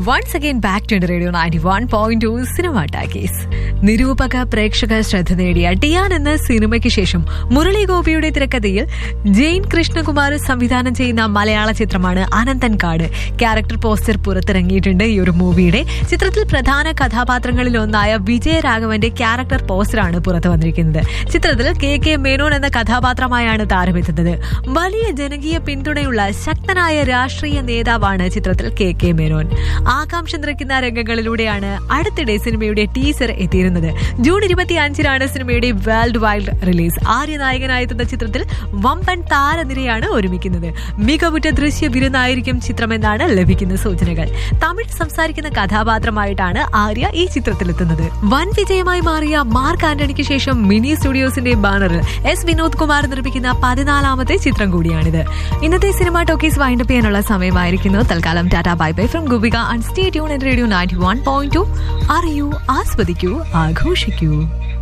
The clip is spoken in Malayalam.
once again back to radio ninety one point two cinema talkies നിരൂപക പ്രേക്ഷക ശ്രദ്ധ നേടിയ ടിയാൻ എന്ന സിനിമയ്ക്ക് ശേഷം മുരളി ഗോപിയുടെ തിരക്കഥയിൽ ജെയിൻ കൃഷ്ണകുമാർ സംവിധാനം ചെയ്യുന്ന മലയാള ചിത്രമാണ് അനന്തൻ കാട് ക്യാരക്ടർ പോസ്റ്റർ പുറത്തിറങ്ങിയിട്ടുണ്ട് ഈ ഒരു മൂവിയുടെ ചിത്രത്തിൽ പ്രധാന കഥാപാത്രങ്ങളിൽ ഒന്നായ വിജയരാഘവന്റെ ക്യാരക്ടർ പോസ്റ്ററാണ് പുറത്തു വന്നിരിക്കുന്നത് ചിത്രത്തിൽ കെ കെ മേനോൻ എന്ന കഥാപാത്രമായാണ് താരമെത്തുന്നത് വലിയ ജനകീയ പിന്തുണയുള്ള ശക്തനായ രാഷ്ട്രീയ നേതാവാണ് ചിത്രത്തിൽ കെ കെ മേനോൻ ആകാംക്ഷ നിറയ്ക്കുന്ന രംഗങ്ങളിലൂടെയാണ് അടുത്തിടെ സിനിമയുടെ ടീസർ എത്തിയിരുന്നത് ജൂൺ ഇരുപത്തി അഞ്ചിനാണ് സിനിമയുടെ വേൾഡ് വൈൽഡ് റിലീസ് ആര്യ നായകനായെത്തുന്ന ചിത്രത്തിൽ വമ്പൻ താരനിരയാണ് ഒരുമിക്കുന്നത് മികവുറ്റ ദൃശ്യ വിരുന്നായിരിക്കും ചിത്രമെന്നാണ് ലഭിക്കുന്ന സൂചനകൾ തമിഴ് സംസാരിക്കുന്ന കഥാപാത്രമായിട്ടാണ് ആര്യ ഈ ചിത്രത്തിലെത്തുന്നത് വൻ വിജയമായി മാറിയ മാർക്ക് ആന്റണിക്ക് ശേഷം മിനി സ്റ്റുഡിയോസിന്റെ ബാനറിൽ എസ് വിനോദ് കുമാർ നിർമ്മിക്കുന്ന പതിനാലാമത്തെ ചിത്രം കൂടിയാണിത് ഇന്നത്തെ സിനിമ ടോക്കീസ് വൈൻഡപ്പ് ചെയ്യാനുള്ള സമയമായിരിക്കുന്നു തൽക്കാലം ta ta bye bye from Gubika and stay tune radio ninety one point two അറിയൂ ആസ്വദിക്കൂ ആഘോഷിക്കൂ